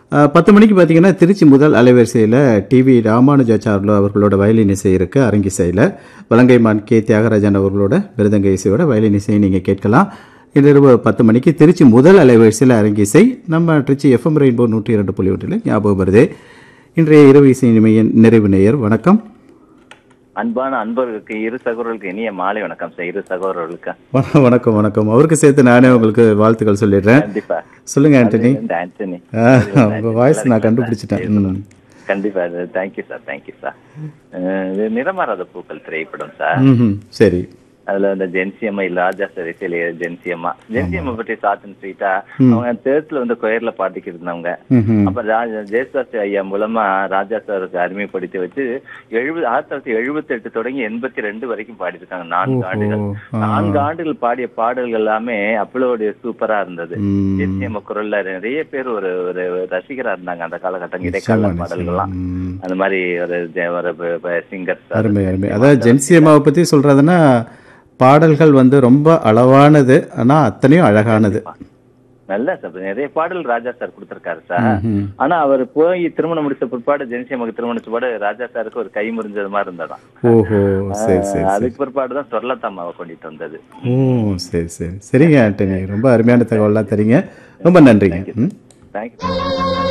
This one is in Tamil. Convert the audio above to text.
அஹ், பத்து மணிக்கு பார்த்தீங்கன்னா திருச்சி முதல் அலைவரிசையில் டிவி ராமானுஜாச்சார்லு அவர்களோட வயலின் இசை இருக்கு அரங்கிசையில் வலங்கைமான் கே தியாகராஜன் அவர்களோட மிருதங்க இசையோட வயலின் இசையை நீங்கள் கேட்கலாம் இன்றிரவு பத்து மணிக்கு திருச்சி முதல் அலைவரிசையில் அரங்கிசை நம்ம திருச்சி எஃப்எம் ரெயின்போ நூற்றி இரண்டு புள்ளி ஒன்றில் ஞாபகம் வருது இன்றைய இரவு இசை நிமையின் நிறைவு நேயர் வணக்கம் அன்பான அன்பர்களுக்கு இரு சகோதரர்களுக்கு இனிய மாலை வணக்கம் சார் இரு சகோதரர்களுக்கு வண- வணக்கம் வணக்கம் அவருக்கு சேர்த்து நானே உங்களுக்கு வாழ்த்துக்கள் சொல்லிடுறேன் கண்டிப்பா சொல்லுங்க ஆண்டனி இந்த ஆண்டனி ஆ, உங்க வாய்ஸ் நான் கண்டுபிடிச்சிட்டேன் ம். கண்டிப்பா தேங்க்யூ சார் தேங்க்யூ சார் இது நிறமாறாத பூக்கள் திரைப்படம் சார் ம்ஹும். சரி அதுல இந்த ஜென்சியம்மா இல்ல ராஜா சார் இசையில ஜென்சியம்மா ஜென்சியம்மா பற்றி சாத்தன் ஸ்ட்ரீட்டா அவங்க தேர்ட்ல வந்து கொயர்ல பாடிக்கிட்டு இருந்தவங்க ம்ஹும். அப்ப ராஜா ஜெயசாஸ்திரி ஐயா மூலமா ராஜா சாருக்கு அறிமுகப்படுத்தி வச்சு எழுபது ஆயிரத்தி தொள்ளாயிரத்தி எழுபத்தி எட்டு தொடங்கி எண்பத்தி ரெண்டு வரைக்கும் பாடியிருக்காங்க நான்கு ஆண்டுகள் ஆ. நான்கு ஆண்டுகள் பாடிய பாடல்கள் எல்லாமே அப்பளோடைய சூப்பரா இருந்தது ம். ஜென்சியம்மா குரல்ல நிறைய பேர் ஒரு ஒரு ரசிகரா இருந்தாங்க அந்த காலகட்டம் இடைக்கால பாடல்கள்லாம் ம். அந்த மாதிரி ஒரு ஜெ- ஒரு சிங்கர் அருமை அருமை அதாவது ஜென்சி அம்மாவை பத்தி சொல்றதுன்னா பாடல்கள் வந்து ரொம்ப அளவானது ஆனா அத்தனையும் அழகானது நல்ல சார் நிறைய பாடல் ராஜா சார் கொடுத்திருக்காரு சார் ம்ஹும். ஆனா அவர் போய் திருமணம் முடிச்ச பிற்பாடு ஜென்சியம்மாக்கு திருமணம் முடிச்ச பிற்பாடு ராஜா சாருக்கு ஒரு கை முறிஞ்சது மாதிரி இருந்ததாம் ஓஹோ சரி சரி அதுக்கு பிற்பாடு தான் சொர்லத்தாமாவை கொண்டுட்டு வந்தது ஓ சரி சரி சரிங்க ஆண்டனி ரொம்ப அருமையான தகவல்லாம் தரீங்க ரொம்ப நன்றிங்க ம் தேங்க்யூ